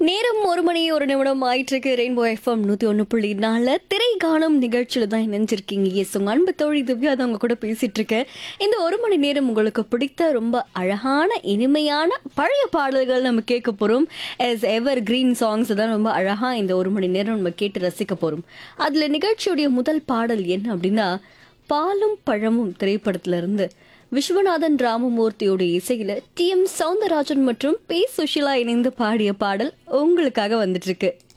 நேரம் ஒரு மணி ஒரு நிமிடம் ஆயிட்டு இருக்கு ரெயின்போ எஃப்எம் நூத்தி ஒண்ணு புள்ளி நாலு திரை காணும் நிகழ்ச்சியில தான் இணைஞ்சிருக்கீங்க எஸ் உங்க அன்பு தோழி திவ்யா தான் உங்க கூட பேசிட்டு இருக்கேன் இந்த ஒரு மணி நேரம் உங்களுக்கு பிடித்த ரொம்ப அழகான இனிமையான பழைய பாடல்கள் நம்ம கேட்க போறோம் எஸ் எவர் கிரீன் சாங்ஸ் தான் ரொம்ப அழகா இந்த ஒரு மணி நேரம் நம்ம கேட்டு ரசிக்க போறோம் அதுல நிகழ்ச்சியுடைய முதல் பாடல் என்ன அப்படின்னா பாலும் பழமும் திரைப்படத்துல இருந்து விஸ்வநாதன் ராமமூர்த்தியோட இசையில டி எம் சவுந்தரராஜன் மற்றும் பி சுஷிலா இணைந்து பாடிய பாடல் உங்களுக்காக வந்துட்டு இருக்கு